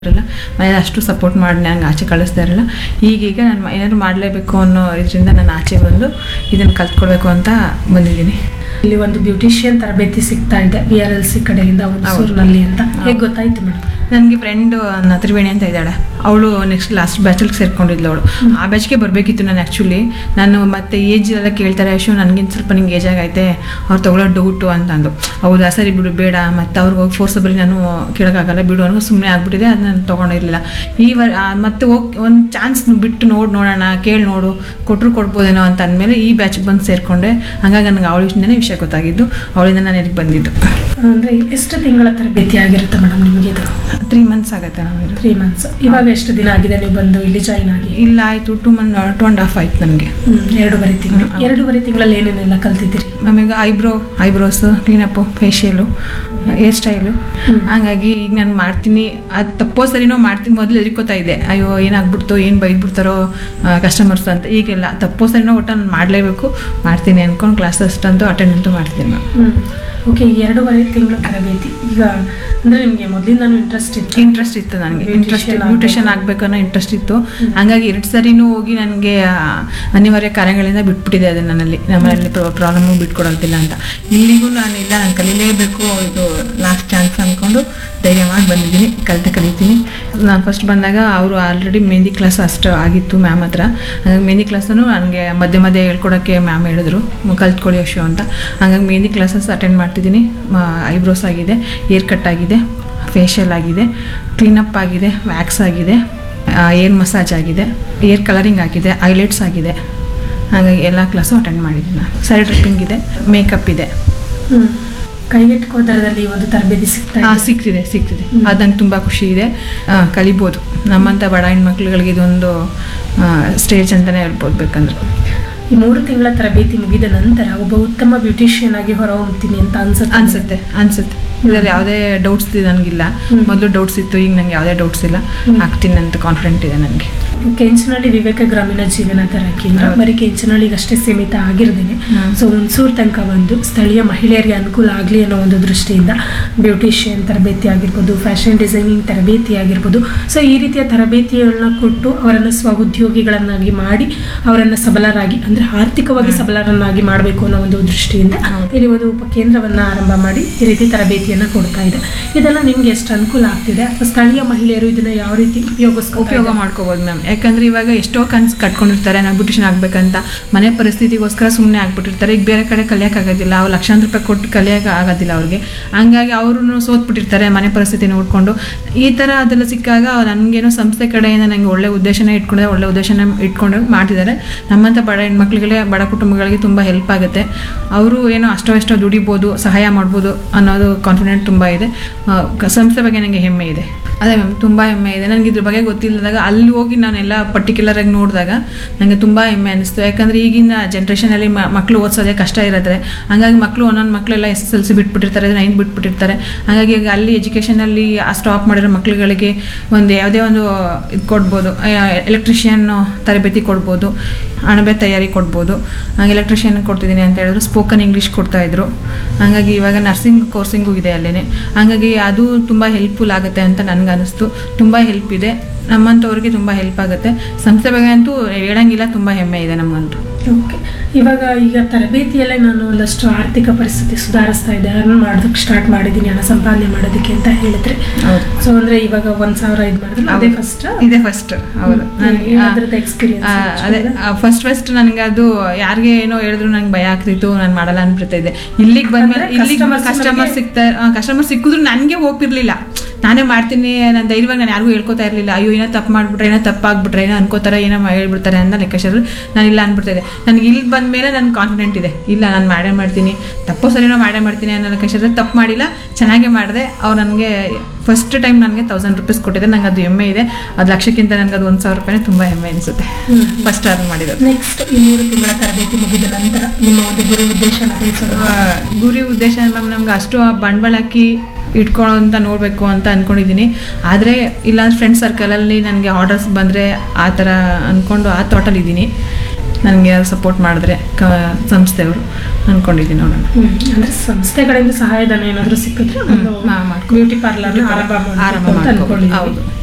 ಇರಲ್ಲ ಮನೇಲಿ ಅಷ್ಟು ಸಪೋರ್ಟ್ ಮಾಡಿ ನಂಗೆ ಆಚೆ ಕಳಿಸ್ತಾ ಇರಲ್ಲ ಈಗೀಗ ನಾನು ಏನಾದ್ರು ಮಾಡಲೇಬೇಕು ಅನ್ನೋ ಇದರಿಂದ ನಾನು ಆಚೆ ಬಂದು ಇದನ್ನು ಕಲ್ತ್ಕೊಳ್ಬೇಕು ಅಂತ ಬಂದಿದ್ದೀನಿ ಇಲ್ಲಿ ಒಂದು ಬ್ಯೂಟಿಷಿಯನ್ ತರಬೇತಿ ಸಿಗ್ತಾ ಇದೆ ವಿ ಆರ್ ಎಲ್ ಸಿ ಕಡೆಯಿಂದ ಹುಣಸೂರಿನಲ್ಲಿ ಅಂತ ಹೇಗೆ ಗೊತ್ತಾಯ್ತು ಮೇಡಮ್ ನನಗೆ ಫ್ರೆಂಡು ತ್ರಿವೇಣಿ ಅಂತ ಇದ್ದಾಳೆ ಅವಳು ನೆಕ್ಸ್ಟ್ ಲಾಸ್ಟ್ ಬ್ಯಾಚಲ್ಲಿ ಸೇರ್ಕೊಂಡಿದ್ಲು ಅವಳು ಆ ಬ್ಯಾಚ್ಗೆ ಬರಬೇಕಿತ್ತು ನಾನು ಆ್ಯಕ್ಚುಲಿ ನಾನು ಮತ್ತೆ ಏಜ್ ಎಲ್ಲ ಕೇಳ್ತಾರೆ ಅಶು ನನಗಿಂತ ಸ್ವಲ್ಪ ನಿಂಗೆ ಏಜ್ ಆಗೈತೆ ಅವ್ರು ತೊಗೊಳ್ಳೋ ಡೌಟು ಅಂತ ಅಂದು ಹೌದಾ ಸರಿ ಬಿಡು ಬೇಡ ಮತ್ತು ಅವ್ರಿಗೆ ಹೋಗಿ ಫೋರ್ಸಬಲಿ ನಾನು ಕೇಳೋಕ್ಕಾಗಲ್ಲ ಬಿಡು ಅನ್ನೋ ಸುಮ್ಮನೆ ಆಗ್ಬಿಟ್ಟಿದೆ ಅದು ನಾನು ತೊಗೊಂಡಿರಲಿಲ್ಲ ಈ ವರ್ ಆ, ಮತ್ತೆ ಹೋಗಿ ಒಂದು ಚಾನ್ಸ್ ಬಿಟ್ಟು ನೋಡಿ ನೋಡೋಣ ಕೇಳಿ ನೋಡು ಕೊಟ್ಟರು ಕೊಡ್ಬೋದೇನೋ ಅಂತ ಅಂದಮೇಲೆ ಈ ಬ್ಯಾಚ್ಗೆ ಬಂದು ಸೇರಿಕೊಂಡೆ ಹಾಗಾಗಿ ನನಗೆ ಅವಳಿಂದನೇ ವಿಷಯ ಗೊತ್ತಾಗಿದ್ದು ಅವಳಿಂದ ನಾನು ಇಲ್ಲಿಗೆ ಬಂದಿದ್ದು ಅಂದ್ರೆ ಎಷ್ಟು ತಿಂಗಳ ತರಬೇತಿ ಆಗಿರುತ್ತೆ ಮೇಡಮ್ ನಿಮಗೆ ಇದು ತ್ರೀ ಮಂತ್ಸ್ ಆಗುತ್ತೆ ನಮಗೆ ತ್ರೀ ಮಂತ್ಸ್ ಇವಾಗ ಎಷ್ಟು ದಿನ ಆಗಿದೆ ನೀವು ಬಂದು ಇಲ್ಲಿ ಜಾಯಿನ್ ಆಗಿ ಇಲ್ಲ ಆಯಿತು two month two and half ಆಯ್ತು ನನಗೆ ಹ್ಮ್, ಎರಡೂವರೆ ತಿಂಗಳು ಎರಡೂವರೆ ತಿಂಗಳಲ್ಲಿ ಏನೇನೆಲ್ಲ ಕಲ್ತಿದ್ದೀರಿ ಆಮೇಲೆ eyebrow eyebrows cleanup facial hair style ಹಂಗಾಗಿ ಈಗ ನಾನು ಮಾಡ್ತೀನಿ ಅದು ತಪ್ಪೋ ಸರಿನೋ ಮಾಡ್ತೀನಿ ಮೊದಲು ಎದುರ್ಕೋತಾ ಇದ್ದೆ ಅಯ್ಯೋ ಏನಾಗ್ಬಿಡ್ತು ಏನು ಬೈದ್ಬಿಡ್ತಾರೋ ಕಸ್ಟಮರ್ಸ್ ಅಂತ ಈಗೆಲ್ಲ ತಪ್ಪೋ ಸರಿನೋ ಒಟ್ಟು ನಾನು ಮಾಡಲೇಬೇಕು ಮಾಡ್ತೀನಿ ಅಂದ್ಕೊಂಡು ಕ್ಲಾಸಸ್ ಅಂತೂ ಅಟೆಂಡ್ ಅಂತೂ ಮಾಡ್ತೀನಿ ನಾನು ಹ್ಮ್ ಓಕೆ ಎರಡೂವರೆ ತಿಂಗಳ ತರಬೇತಿ ಈಗ ಅಂದ್ರೆ ನಿಮಗೆ ಮೊದಲಿಂದಾನು ಇಂಟ್ರೆಸ್ಟ್ ಇತ್ತು ಇಂಟ್ರೆಸ್ಟ್ ಇತ್ತು ನನಗೆ ಇಂಟ್ರೆಸ್ಟ್ Beautician ಬ್ಯೂಟಿಷಿಯನ್ ಆಗಬೇಕು ಅನ್ನೋ ಇಂಟ್ರೆಸ್ಟ್ ಇತ್ತು ಹಂಗಾಗಿ ಎರಡು ಸರಿನೂ ಹೋಗಿ ನನಗೆ ಅನಿವಾರ್ಯ ಕಾರ್ಯಗಳಿಂದ ಬಿಟ್ಬಿಟ್ಟಿದೆ ಅದು ನನ್ನಲ್ಲಿ ನಮ್ಮಲ್ಲಿ ಪ್ರಾಬ್ಲಮ್ಮು ಬಿಟ್ಕೊಡೋದಿಲ್ಲ ಅಂತ ಇಲ್ಲಿಗೂ ನಾನು ಇಲ್ಲ ನಾನು ಕಲೀಲೇಬೇಕು ಇದು ಲಾಸ್ಟ್ ಚಾನ್ಸ್ ಅಂದ್ಕೊಂಡು ಧೈರ್ಯ ಮಾಡಿ ಬಂದಿದ್ದೀನಿ ಕಲಿತ ಕಲಿತೀನಿ ನಾನು ಫಸ್ಟ್ ಬಂದಾಗ ಅವರು ಆಲ್ರೆಡಿ ಮೆಹಂದಿ ಕ್ಲಾಸ್ ಅಷ್ಟು ಆಗಿತ್ತು ಮ್ಯಾಮ್ ಹತ್ರ ಹಾಗಾಗಿ ಮೆಹಂದಿ ಕ್ಲಾಸನ್ನು ನನಗೆ ಮಧ್ಯೆ ಮಧ್ಯೆ ಹೇಳ್ಕೊಡೋಕ್ಕೆ ಮ್ಯಾಮ್ ಹೇಳಿದ್ರು ಕಲ್ತ್ಕೊಳ್ಳಿ ಅಶು ಅಂತ ಹಾಗಾಗಿ ಮೆಹಂದಿ ಕ್ಲಾಸಸ್ ಅಟೆಂಡ್ ಮಾಡ್ತಿದ್ದೀನಿ ಐಬ್ರೋಸ್ ಆಗಿದೆ ಏರ್ ಕಟ್ ಆಗಿದೆ ಫೇಶಿಯಲ್ ಆಗಿದೆ ಕ್ಲೀನಪ್ ಆಗಿದೆ ವ್ಯಾಕ್ಸ್ ಆಗಿದೆ ಏರ್ ಮಸಾಜ್ ಆಗಿದೆ ಏರ್ ಕಲರಿಂಗ್ ಆಗಿದೆ ಐಲೈಟ್ಸ್ ಆಗಿದೆ ಹಾಗಾಗಿ ಎಲ್ಲ ಕ್ಲಾಸು ಅಟೆಂಡ್ ಮಾಡಿದ್ದೀನಿ ನಾನು ಸೈಡ್ ಡ್ರಿಪ್ಪಿಂಗ್ ಇದೆ ಮೇಕಪ್ ಇದೆ ಹ್ಮ್ ಕೈಗೆಟುಕುವ ದರದಲ್ಲಿ ಒಂದು ತರಬೇತಿ ಸಿಗ್ತಾ ಹಾಂ ಇದೆ ಸಿಗ್ತಿದೆ ಸಿಗ್ತಿದೆ ಅದು ನಂಗೆ ತುಂಬ ಖುಷಿ ಇದೆ ಆ, ಕಲಿಬೋದು ನಮ್ಮಂಥ ಬಡ ಹೆಣ್ಮಕ್ಳುಗಳಿಗೆ ಇದೊಂದು ಸ್ಟೇಜ್ ಅಂತಲೇ ಹೇಳ್ಬೋದು ಬೇಕಂದ್ರೆ ಈ ಮೂರು ತಿಂಗಳ ತರಬೇತಿ ಮುಗಿದ ನಂತರ ಒಬ್ಬ ಉತ್ತಮ ಬ್ಯೂಟಿಷಿಯನ್ ಆಗಿ ಹೊರಹೊಮ್ತೀನಿ ಅಂತ ಅನ್ಸುತ್ತೆ ಅನ್ಸುತ್ತೆ ಅನ್ಸುತ್ತೆ ಇದರಲ್ಲಿ ಯಾವುದೇ ಡೌಟ್ಸ್ ನನಗಿಲ್ಲ ಹ್ಮ್. ಮೊದಲು ಡೌಟ್ಸ್ ಇತ್ತು ಈಗ ನಂಗೆ ಯಾವುದೇ ಡೌಟ್ಸ್ ಇಲ್ಲ ಹ್ಮ್. ಆಗ್ತೀನಿ ಅಂತ ಕಾನ್ಫಿಡೆಂಟ್ ಇದೆ ನನಗೆ ಕೆಂಚನಹಳ್ಳಿ ವಿವೇಕ ಗ್ರಾಮೀಣ ಜೀವನ ತರ ಕೇಂದ್ರ ಹೌದು. ಬರೀ ಕೆಂಚನಹಳ್ಳಿಗಷ್ಟೇ ಸೀಮಿತ ಆಗಿರದೇನೆ ಹ್ಮ್. ಸೊ ಹುಣಸೂರು ತನಕ ಬಂದು ಸ್ಥಳೀಯ ಮಹಿಳೆಯರಿಗೆ ಅನುಕೂಲ ಆಗಲಿ ಅನ್ನೋ ಒಂದು ದೃಷ್ಟಿಯಿಂದ ಬ್ಯೂಟಿಷಿಯನ್ ತರಬೇತಿ ಆಗಿರ್ಬೋದು ಫ್ಯಾಷನ್ ಡಿಸೈನಿಂಗ್ ತರಬೇತಿ ಆಗಿರ್ಬೋದು ಸೊ ಈ ರೀತಿಯ ತರಬೇತಿಗಳನ್ನ ಕೊಟ್ಟು ಅವರನ್ನು ಸ್ವಉದ್ಯೋಗಿಗಳನ್ನಾಗಿ ಮಾಡಿ ಅವರನ್ನು ಸಬಲರಾಗಿ ಅಂದರೆ ಆರ್ಥಿಕವಾಗಿ ಸಬಲರನ್ನಾಗಿ ಮಾಡಬೇಕು ಅನ್ನೋ ಒಂದು ದೃಷ್ಟಿಯಿಂದ ಹೌದು. ಇಲ್ಲಿ ಒಂದು ಉಪಕೇಂದ್ರವನ್ನು ಆರಂಭ ಮಾಡಿ ಈ ರೀತಿ ತರಬೇತಿಯನ್ನು ಕೊಡ್ತಾ ಇದೆ ಇದೆಲ್ಲ ನಿಮ್ಗೆ ಎಷ್ಟು ಅನುಕೂಲ ಆಗ್ತಿದೆ ಅಥವಾ ಸ್ಥಳೀಯ ಮಹಿಳೆಯರು ಇದನ್ನ ಯಾವ ರೀತಿ ಉಪಯೋಗಿಸ್ಕೊ ಉಪಯೋಗ ಮಾಡ್ಕೋಬೋದು ಮ್ಯಾಮ್ ಯಾಕಂದ್ರೆ ಇವಾಗ ಎಷ್ಟೋ ಕನ್ಸು ಕಟ್ಕೊಂಡಿರ್ತಾರೆ ನಾವು ಬ್ಯೂಟಿಷನ್ ಆಗ್ಬೇಕಂತ ಮನೆ ಪರಿಸ್ಥಿತಿಗೋಸ್ಕರ ಸುಮ್ಮನೆ ಆಗ್ಬಿಟ್ಟಿರ್ತಾರೆ ಈಗ ಬೇರೆ ಕಡೆ ಕಲಿಯೋಕ್ಕಾಗೋದಿಲ್ಲ ಅವ್ರು ಲಕ್ಷಾಂತರ ರೂಪಾಯಿ ಕೊಟ್ಟು ಕಲಿಯೋಕೆ ಆಗೋದಿಲ್ಲ ಅವ್ರಿಗೆ ಹಂಗಾಗಿ ಅವರು ಸೋತ್ಬಿಟ್ಟಿರ್ತಾರೆ ಮನೆ ಪರಿಸ್ಥಿತಿ ನೋಡಿಕೊಂಡು ಈ ಥರ ಅದೆಲ್ಲ ಸಿಕ್ಕಾಗ ನನಗೇನೋ ಸಂಸ್ಥೆ ಕಡೆಯಿಂದ ನನಗೆ ಒಳ್ಳೆ ಉದ್ದೇಶನ ಇಟ್ಕೊಂಡಿದೆ ಒಳ್ಳೆ ಉದ್ದೇಶನ ಇಟ್ಕೊಂಡು ಮಾಡ್ತಿದ್ದಾರೆ ನಮ್ಮಂಥ ಬಡ ಹೆಣ್ಮಕ್ಳಿಗೆ ಬಡ ಕುಟುಂಬಗಳಿಗೆ ತುಂಬ ಹೆಲ್ಪ್ ಆಗುತ್ತೆ ಅವರು ಏನೋ ಅಷ್ಟೋ ಎಷ್ಟೋ ದುಡಿಬೋದು ಸಹಾಯ ಮಾಡ್ಬೋದು ಅನ್ನೋದು ಕಾನ್ಫಿಡೆಂಟ್ ತುಂಬ ಇದೆ ಆ, ಕ- ಸಂಸ್ಥೆ ಬಗ್ಗೆ ನನಗೆ ಹೆಮ್ಮೆ ಇದೆ ಅದೇ ಮ್ಯಾಮ್ ತುಂಬ ಹೆಮ್ಮೆ ಇದೆ ನನಗೆ ಇದ್ರ ಬಗ್ಗೆ ಗೊತ್ತಿಲ್ಲದಾಗ ಅಲ್ಲಿ ಹೋಗಿ ನಾನೆಲ್ಲ ಪರ್ಟಿಕ್ಯುಲರ್ ಆಗಿ ನೋಡಿದಾಗ ನನಗೆ ತುಂಬ ಹೆಮ್ಮೆ ಅನಿಸ್ತು ಯಾಕಂದರೆ ಈಗಿನ ಜನ್ರೇಷನಲ್ಲಿ ಮಕ್ಕಳು ಓದಿಸೋದೇ ಕಷ್ಟ ಇರುತ್ತೆ ಹಂಗಾಗಿ ಮಕ್ಕಳು ಒಂದೊಂದು ಮಕ್ಕಳೆಲ್ಲ ಎಸ್ ಎಸ್ ಎಲ್ ಸಿ ಬಿಟ್ಬಿಟ್ಟಿರ್ತಾರೆ ನೈನ್ ಬಿಟ್ಬಿಟ್ಟಿರ್ತಾರೆ ಹಾಗಾಗಿ ಈಗ ಅಲ್ಲಿ ಎಜುಕೇಷನಲ್ಲಿ ಸ್ಟಾಪ್ ಮಾಡಿರೋ ಮಕ್ಕಳುಗಳಿಗೆ ಒಂದು ಯಾವುದೇ ಒಂದು ಇದು ಕೊಡ್ಬೋದು ಎಲೆಕ್ಟ್ರಿಷಿಯನ್ ತರಬೇತಿ ಕೊಡ್ಬೋದು ಅಣಬೆ ತಯಾರಿ ಕೊಡ್ಬೋದು ಎಲೆಕ್ಟ್ರಿಷಿಯನ್ ಕೊಡ್ತಿದ್ದೀನಿ ಅಂತ ಹೇಳಿದ್ರು ಸ್ಪೋಕನ್ ಇಂಗ್ಲೀಷ್ ಕೊಡ್ತಾಯಿದ್ರು ಹಾಗಾಗಿ ಇವಾಗ ನರ್ಸಿಂಗ್ ಕೋರ್ಸಿಂಗು ಇದೆ ಅಲ್ಲೇ ಹಾಗಾಗಿ ಅದು ತುಂಬ ಹೆಲ್ಪ್ಫುಲ್ ಆಗುತ್ತೆ ಅಂತ ನನಗೆ ಅನಿಸ್ತು ತುಂಬ ಹೆಲ್ಪ್ ಇದೆ ನಮ್ಮಂಥವ್ರಿಗೆ ತುಂಬ ಹೆಲ್ಪ್ ಆಗುತ್ತೆ ಸಂಸ್ಥೆ ಬಗ್ಗೆ ಅಂತೂ ಹೇಳಂಗಿಲ್ಲ ತುಂಬ ಹೆಮ್ಮೆ ಇದೆ ನಮಗಂತೂ ಓಕೆ ಇವಾಗ ಈಗ ತರಬೇತಿಯಲ್ಲೇ ನಾನು ಒಂದಷ್ಟು ಆರ್ಥಿಕ ಪರಿಸ್ಥಿತಿ ಸುಧಾರಿಸ್ತಾ ಇದೆ ಅರ್ನ್ ಮಾಡೋದಕ್ಕೆ ಸ್ಟಾರ್ಟ್ ಮಾಡಿದ್ದೀನಿ ಹಣ ಸಂಪಾದನೆ ಮಾಡೋದಕ್ಕೆ ಅಂತ ಹೇಳಿದ್ರೆ ಹೌದು ಸೊ ಅಂದ್ರೆ ಇವಾಗ ಒಂದ್ ಸಾವಿರ ಇದು ಮಾಡಿದ್ರೆ ಅದೇ ಹೌದು. ಫಸ್ಟ್ ಇದೆ ಫಸ್ಟ್ ಹೌದು ನನಗೆ ಅದ್ರದ್ದು experience ಆ, ಅದೇ ಫಸ್ಟ್ ಫಸ್ಟ್ ನನಗೆ ಅದು ಯಾರಿಗೆ ಏನೋ ಹೇಳಿದ್ರು ನಂಗೆ ಭಯ ಆಗ್ತಿತ್ತು ನಾನು ಮಾಡಲ್ಲ ಅನ್ಬಿಡ್ತಾ ಇದ್ದೆ ಇಲ್ಲಿಗೆ ಬಂದ್ಮೇಲೆ ಅಂದ್ರೆ ಇಲ್ಲಿಗೆ customers ಕಸ್ಟಮರ್ ನಮ್ಗೆ- ಸಿಗ್ತಾ ಕಸ್ಟಮರ್ ಸಿಕ್ಕಿದ್ರು ನನಗೆ ಹೋಗ್ತಿರ್ಲಿಲ್ಲ ನಾನೇ ಮಾಡ್ತೀನಿ ನಾನು ಧೈರ್ಯವಾಗಿ ನಾನು ಯಾರಿಗೂ ಹೇಳ್ಕೊತಾ ಇರಲಿಲ್ಲ ಅಯ್ಯೋ ಏನೋ ತಪ್ಪು ಮಾಡ್ಬಿಟ್ರೆ ಏನೋ ತಪ್ಪಾಗ್ಬಿಟ್ರೆ ಏನೋ ಅನ್ಕೋತಾರೆ ಏನೋ ಮಾ- ಹೇಳ್ಬಿಡ್ತಾರೆ ಅಂತ ಲೆಕ್ಕಾಚಾರ ನಾನು ಇಲ್ಲ ಅನ್ಬಿಡ್ತಾ ಇದೆ ನನಗೆ ಇಲ್ಲಿ ಬಂದ ಮೇಲೆ ನನ್ಗೆ ಕಾನ್ಫಿಡೆಂಟ್ ಇದೆ ಇಲ್ಲ ನಾನು ಮಾಡೇ ಮಾಡ್ತೀನಿ ತಪ್ಪೋ ಸರಿನೋ ಮಾಡೇ ಮಾಡ್ತೀನಿ ಅನ್ನೋ ಲೆಕ್ಕಾಚಾರ ತಪ್ಪು ಮಾಡಿಲ್ಲ ಚೆನ್ನಾಗೇ ಮಾಡಿದೆ ಅವ್ರು ನನಗೆ ಫಸ್ಟ್ ಟೈಮ್ ನನಗೆ ತೌಸಂಡ್ ರುಪೀಸ್ ಕೊಟ್ಟಿದೆ ನಂಗೆ ಅದು ಹೆಮ್ಮೆ ಇದೆ ಅದು ಲಕ್ಷಕ್ಕಿಂತ ನನಗೆ ಅದು ಒಂದು ಸಾವಿರ ರೂಪಾಯಿ ತುಂಬ ಹೆಮ್ಮೆ ಅನಿಸುತ್ತೆ ಹ್ಮ್. ಫಸ್ಟ್ ಅರ್ನ್ ಮಾಡಿರೋದು ನೆಕ್ಸ್ಟ್ ಈ ಮೂರು ತಿಂಗಳ ತರಬೇತಿ ಮುಗಿದ ನಂತರ ನಿಮ್ಮ ಒಂದು ಗುರಿ ಉದ್ದೇಶನ ತಿಳಿಸೋದು ಆ, ಗುರಿ ಉದ್ದೇಶ ಮ್ಯಾಮ್ ನಮ್ಗೆ ಅಷ್ಟು ಆ ಬಂಡವಾಳ ಹಾಕಿ ಇಟ್ಕೊಳ್ಳೋ ಅಂತ ನೋಡಬೇಕು ಅಂತ ಅಂದ್ಕೊಂಡಿದ್ದೀನಿ ಆದರೆ ಇಲ್ಲ ಫ್ರೆಂಡ್ ಸರ್ಕಲಲ್ಲಿ ನನಗೆ ಆರ್ಡರ್ಸ್ ಬಂದರೆ ಆ ಥರ ಅಂದ್ಕೊಂಡು ಆ ಥಾಟಲ್ಲಿ ಇದ್ದೀನಿ ನನಗೆ ಸಪೋರ್ಟ್ ಮಾಡಿದ್ರೆ ಕ ಸಂಸ್ಥೆಯವರು ಅಂದ್ಕೊಂಡಿದ್ದೀನಿ ನೋಡೋಣ ಹ್ಮ್. ಅಂದ್ರೆ ಸಂಸ್ಥೆಗಳಿಂದ ಸಹಾಯಧನ ಏನಾದರೂ ಸಿಕ್ಕಿದ್ರೆ ಒಂದು ಮಾ- ಮಾಡ್ಕೊ- ಬ್ಯೂಟಿ ಪಾರ್ಲರ್ ಆರಂಭ ಆರಂಭ ಮಾಡಬೇಕು ಅಂತ ಮಾಡ್ಕೊ- ಅನ್ಕೊಂಡಿದ್ದೀವಿ ಹೌದು